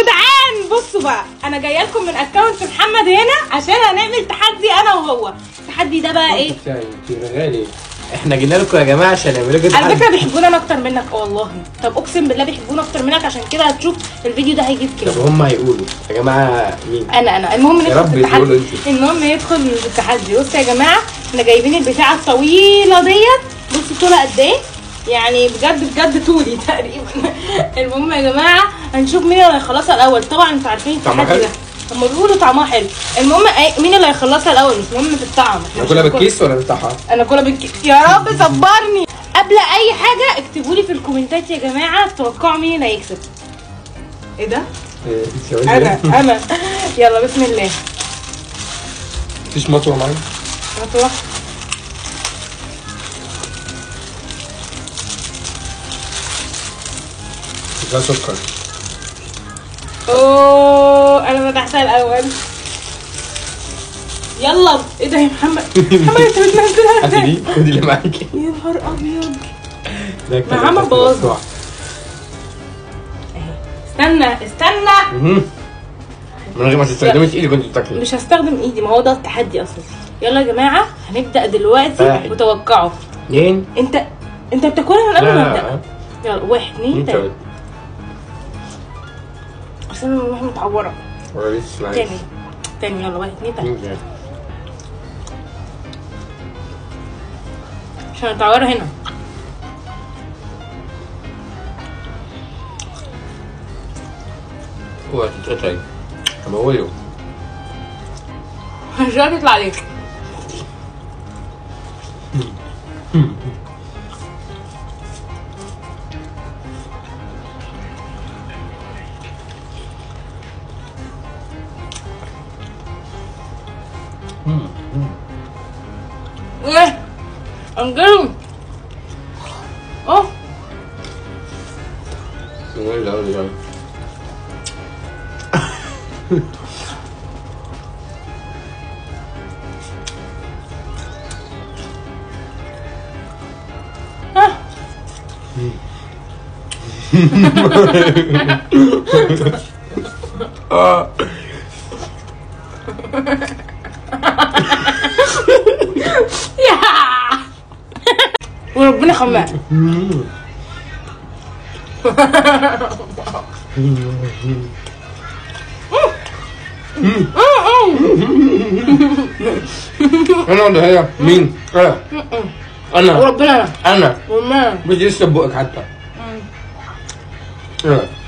جدعان بصوا بقى انا جايه لكم من اكونت محمد هنا عشان هنعمل تحدي انا وهو التحدي ده بقى ايه بتاعي انت غالي احنا جينا لكم يا جماعه عشان نعمل لكم على تحدي. فكره بيحبونا انا اكتر منك اه والله طب اقسم بالله بيحبونا اكتر منك عشان كده هتشوف الفيديو ده هيجيب طب كام هم هيقولوا يا جماعه مين انا انا المهم يا ندخل رب في يقولوا التحدي انتوا. المهم ندخل في التحدي بصوا يا جماعه احنا جايبين البتاعه الطويله ديت بصوا طولها قد ايه يعني بجد بجد طولي تقريبا المهم يا جماعه هنشوف مين اللي هيخلصها الاول طبعا انتوا عارفين طعمها التحدي ده حلو؟ هم بيقولوا طعمها حلو المهم أي- مين اللي هيخلصها الاول مش مهم في الطعم إحنا مش ناكلها هناكل- بالكيس ولا نفتحها؟ انا كلها بالكيس يا رب صبرني قبل اي حاجه اكتبوا لي في الكومنتات يا جماعه تتوقعوا مين اللي هيكسب ايه ده إيه، ثواني انا كده. انا يلا بسم الله مفيش مطوه معايا هتروح فيها سكر اوه انا فتحتها الاول يلا ايه ده يا محمد محمد انت بتنزلها هاتي ازاي دي خدي اللي معاكي يا نهار ابيض ده كده محمد كده بوظها. مفتوح. اهي استنى استنى مهم. من غير ما تستخدمي ايدك كنت بتاكلي مش هستخدم ايدي ما هو ده التحدي اصلا يلا يا جماعه هنبدا دلوقتي واحد. وتوقعوا اتنين انت انت بتاكلها من لا قبل ما لا ابدا يلا واحد اتنين انت تلاته اصل انا مش متعوره ولا لسه معايا تاني تاني يلا واحد اتنين تلاته اتنين تلاته. عشان متعوره هنا هو تتقطعي هموله مش هتطلع عليك ايه انجلهم اه لا لا لا ها اه يا وربنا خمام انا ولا هي مين انا انا وربنا انا وما بدي اشرب بقك حتى يلا